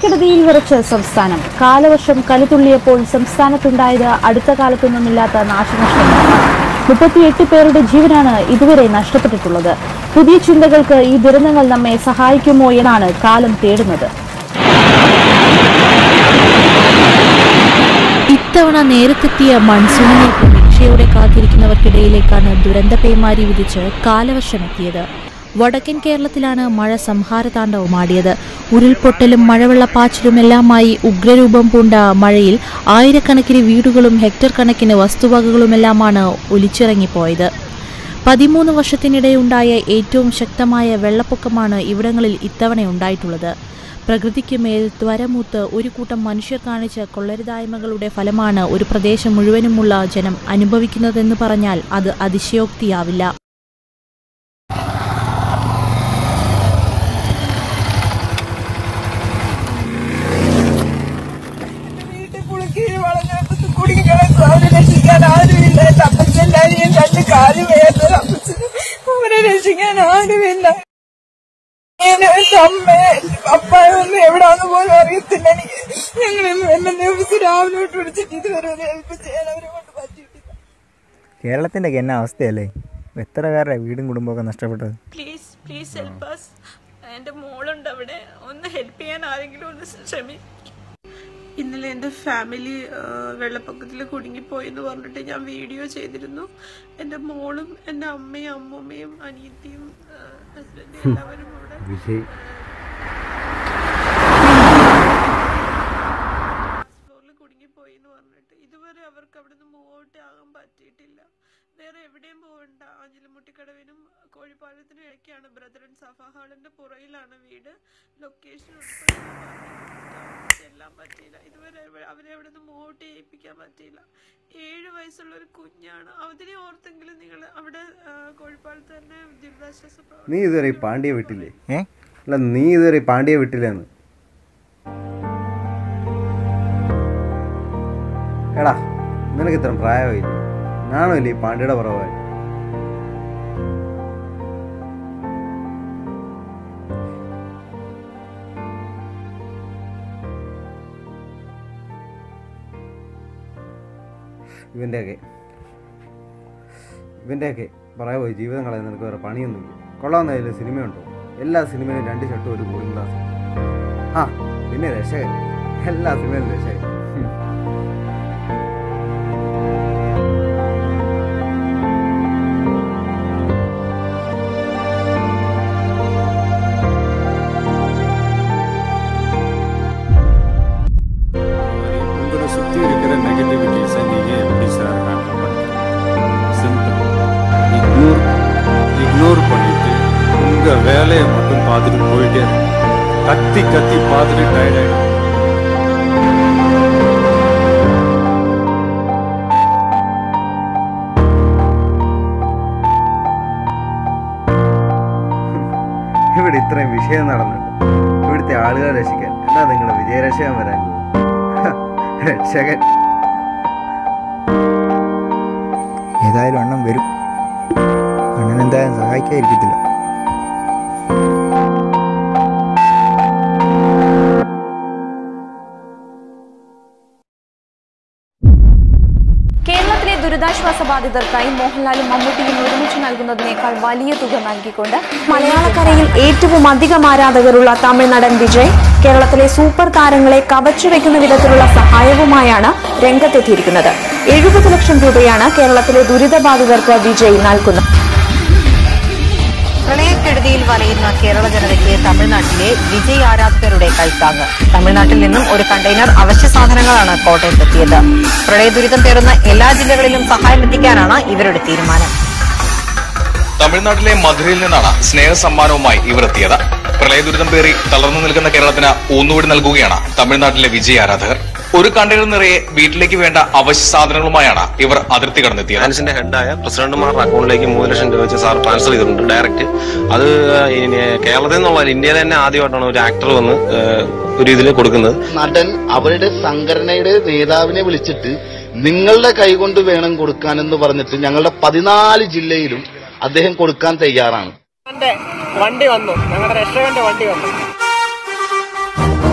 പ്രളയക്കെടുതിയിൽ വിറച്ച് സംസ്ഥാനം കാലവർഷം കലിതുള്ളിയപ്പോൾ സംസ്ഥാനത്തുണ്ടായത് അടുത്ത കാലത്തൊന്നുമില്ലാത്ത നാശനഷ്ടങ്ങളാണ് മുപ്പത്തിയെട്ട് പേരുടെ ജീവനാണ് ഇതുവരെ നഷ്ടപ്പെട്ടിട്ടുള്ളത് പുതിയ ചിന്തകൾക്ക് ഈ ദുരന്തങ്ങൾ നമ്മെ സഹായിക്കുമോ എന്നാണ് കാലം തേടുന്നത് ഇത്തവണ നേരത്തെത്തിയ മൺസൂണിനെ പ്രതീക്ഷയോടെ കാത്തിരിക്കുന്നവർക്കിടയിലേക്കാണ് ദുരന്ത പേമാരി വിധിച്ച് കാലവർഷമെത്തിയത് വടക്കൻ കേരളത്തിലാണ് മഴ സംഹാരതാണ്ഡവമാടിയത് ഉരുൾപൊട്ടലും മഴവെള്ളപ്പാച്ചിലുമെല്ലാമായി ഉഗ്രരൂപം പൂണ്ട മഴയിൽ ആയിരക്കണക്കിന് വീടുകളും ഹെക്ടർ കണക്കിന് വസ്തുവകകളുമെല്ലാമാണ് ഒലിച്ചിറങ്ങിപ്പോയത് പതിമൂന്ന് വർഷത്തിനിടെയുണ്ടായ ഏറ്റവും ശക്തമായ വെള്ളപ്പൊക്കമാണ് ഇവിടങ്ങളിൽ ഇത്തവണ ഉണ്ടായിട്ടുള്ളത് പ്രകൃതിക്ക് മേൽ ത്വരമൂത്ത് ഒരു കൂട്ടം മനുഷ്യർ കാണിച്ച കൊള്ളരുതായ്മകളുടെ ഫലമാണ് ഒരു പ്രദേശം മുഴുവനുമുള്ള ജനം അനുഭവിക്കുന്നതെന്ന് പറഞ്ഞാൽ അത് അതിശയോക്തിയാവില്ല വീട്ടിൽ കുളിക്കീഴ് വളഞ്ഞിട്ട് കുടിക്കണം അവരെ രക്ഷിക്കാൻ ആരുമില്ല എന്റെ അപ്പച്ചെല്ലാരെയും രണ്ട് കാല് വേദന അപ്പച്ചന് അവരെ രക്ഷിക്കാൻ ആരുമില്ല ഞാൻ എന്റെ അമ്മ അപ്പായൊന്നും എവിടാന്ന് പോലും അറിയത്തില്ല എനിക്ക് ഞങ്ങളൊന്നും എന്നെ ദിവസം രാവിലെ തൊട്ട് വിളിച്ചിട്ട് ഇതുവരെ ഒരു ഹെൽപ്പ് ചെയ്യാൻ അവരെ കൊണ്ട് പറ്റിയിട്ടില്ല കേരളത്തിൻ്റെ ഒക്കെ എന്നാ അവസ്ഥയല്ലേ എത്ര പേരുടെ വീടും കുടുംബമൊക്കെ നഷ്ടപ്പെട്ടത് പ്ലീസ് പ്ലീസ് ഹെൽപ്പ് അസ് എൻ്റെ മോളുണ്ട് അവിടെ ഒന്ന് ഹെൽപ്പ് ചെയ്യാൻ ആരെങ്കിലും ഒന്ന് ശ്രമി ഇന്നലെ എൻ്റെ ഫാമിലി വെള്ളപ്പൊക്കത്തിൽ കുടുങ്ങിപ്പോയി എന്ന് പറഞ്ഞിട്ട് ഞാൻ വീഡിയോ ചെയ്തിരുന്നു എൻ്റെ മോളും എൻ്റെ അമ്മയും അമ്മൂമ്മയും അനിയത്തിയും ഹസ്ബൻഡും എല്ലാവരും ഇവിടെ വിജയ് ഫ്ലോറിൽ കുടുങ്ങിപ്പോയി എന്ന് പറഞ്ഞിട്ട് ഇതുവരെ അവർക്ക് അവിടെ നിന്ന് മൂവ് ഔട്ട് ആകാൻ പറ്റിയിട്ടില്ല വേറെ എവിടെയും പോകണ്ട ആഞ്ഞിലമുട്ടിക്കടവിനും കോഴിപ്പാലത്തിനും ഇടയ്ക്കാണ് ബ്രദർ ആൻഡ് സഫ ഹാളിന്റെ പുറയിലാണ് വീട് ലൊക്കേഷൻ ചെല്ലാൻ പറ്റിയില്ല ഇതുവരെ എവ- അവരെ അവിടെ നിന്ന് മൂവ് ഔട്ട് ചെയ്യിപ്പിക്കാൻ പറ്റിയില്ല ഏഴ് വയസ്സുള്ള ഒരു കുഞ്ഞാണ് അതിനെ ഓർത്തെങ്കിലും നിങ്ങൾ അവിടെ ആ, കോഴിപ്പാലത്ത് തന്നെ ദുരിതാശ്വാസ പ്രവർത്തനം നീ ഇതുവരെ ഈ പാണ്ഡ്യ വിട്ടില്ലേ ഏ അല്ല നീ ഇതുവരെ ഈ പാണ്ഡ്യ വിട്ടില്ലെന്ന് എടാ നിനക്ക് ഇത്ര പ്രായമായില്ലേ ഞാനോ ഇല്ലേ ഈ പാണ്ഡ്യയുടെ പുറവായി ഇവൻ്റെയൊക്കെ ഇവൻ്റെയൊക്കെ പറയാ പോയി ജീവിതം കളയാൻ നിനക്ക് വേറെ പണിയൊന്നുമില്ല കൊള്ളാവുന്നതിൽ സിനിമയുണ്ടോ എല്ലാ സിനിമയിലും രണ്ട് ഷർട്ടും ഒരു കൂളിംഗ് ഗ്ലാസ് ആ പിന്നെ രക്ഷകൻ എല്ലാ സിനിമയിലും രക്ഷകൻ ഹും. உங்களை சுத்தி இருக்கிற நெகட்டிவிட்டிஸை நீங்க எப்படி சார் ஹேண்டில் பண்றீங்க சிம்பிள் இக்னோர் இக்னோர் பண்ணிட்டு உங்க வேலையை மட்டும் பார்த்துட்டு போயிட்டே இருங்க கத்தி கத்தி பார்த்துட்டு டயர்ட் ஆயிடும் ഇവിടെ ഇത്രയും വിഷയം നടന്നിട്ട് ഇവിടുത്തെ ആളുകളെ രക്ഷിക്കാൻ എന്നാ നിങ്ങളുടെ വിജയരക്ഷകൻ വരാൻ പോകും. രക്ഷകൻ ഏതായാലും അണ്ണം വരും അണ്ണൻ എന്തായാലും സഹായിക്കാതിരിക്കത്തില്ല കേരളത്തിലെ ദുരിതാശ്വാസ ബാധിതർക്കായി മോഹൻലാലും മമ്മൂട്ടിയും ഒരുമിച്ച് നൽകുന്നതിനേക്കാൾ വലിയ തുക നൽകിക്കൊണ്ട് മലയാളക്കരയിൽ ഏറ്റവും അധികം ആരാധകരുള്ള തമിഴ്നടൻ വിജയ് കേരളത്തിലെ സൂപ്പർ താരങ്ങളെ കവച്ചു വെക്കുന്ന വിധത്തിലുള്ള സഹായവുമായാണ് രംഗത്തെത്തിയിരിക്കുന്നത് എഴുപത് ലക്ഷം രൂപയാണ് കേരളത്തിലെ ദുരിതബാധിതർക്ക് വിജയ് നൽകുന്നത് പ്രളയക്കെടുതിയിൽ വലയുന്ന കേരള ജനതയ്ക്ക് തമിഴ്നാട്ടിലെ വിജയ് ആരാധകരുടെ കൈത്താങ്ങ് തമിഴ്നാട്ടിൽ നിന്നും ഒരു കണ്ടെയ്നർ അവശ്യ സാധനങ്ങളാണ് കോട്ടയത്തെത്തിയത് പ്രളയ ദുരിതം പേറുന്ന എല്ലാ ജില്ലകളിലും സഹായം എത്തിക്കാനാണ് ഇവരുടെ തീരുമാനം തമിഴ്നാട്ടിലെ മധുരയിൽ നിന്നാണ് സ്നേഹ സമ്മാനവുമായി ഇവർ എത്തിയത് പ്രളയദുരിതം പേറി തളർന്നു നിൽക്കുന്ന കേരളത്തിന് ഊന്നുകൂടി നൽകുകയാണ് തമിഴ്നാട്ടിലെ വിജയ് ആരാധകർ ഒരു കണ്ടെയ്നർ നിറയെ വീട്ടിലേക്ക് വേണ്ട അവശ്യ സാധനങ്ങളുമായാണ് ഇവർ അതിർത്തി കടന്നെത്തിയത് ഫിനാൻസിന്റെ ഹെഡായ പ്രസിഡന്റുമാരുടെ അക്കൗണ്ടിലേക്ക് മൂന്ന് ലക്ഷം രൂപ വെച്ച് സാർ ട്രാൻസ്ഫർ ചെയ്തിട്ടുണ്ട് ഡയറക്റ്റ് അത് ഇനി കേരളത്തിൽ നിന്നുള്ള ഇന്ത്യയിൽ തന്നെ ആദ്യമായിട്ടാണ് ഒരു ആക്ടർ വന്ന് ഏഹ്, ഒരു ഇതിൽ കൊടുക്കുന്നത് നടൻ അവരുടെ സംഘടനയുടെ നേതാവിനെ വിളിച്ചിട്ട് നിങ്ങളുടെ കൈകൊണ്ട് വേണം കൊടുക്കാനെന്ന് പറഞ്ഞിട്ട് ഞങ്ങളുടെ പതിനാല് ജില്ലയിലും അദ്ദേഹം കൊടുക്കാൻ തയ്യാറാണ് വണ്ടി വന്നു ഞങ്ങളുടെ രക്ഷകന്റെ വണ്ടി വന്നു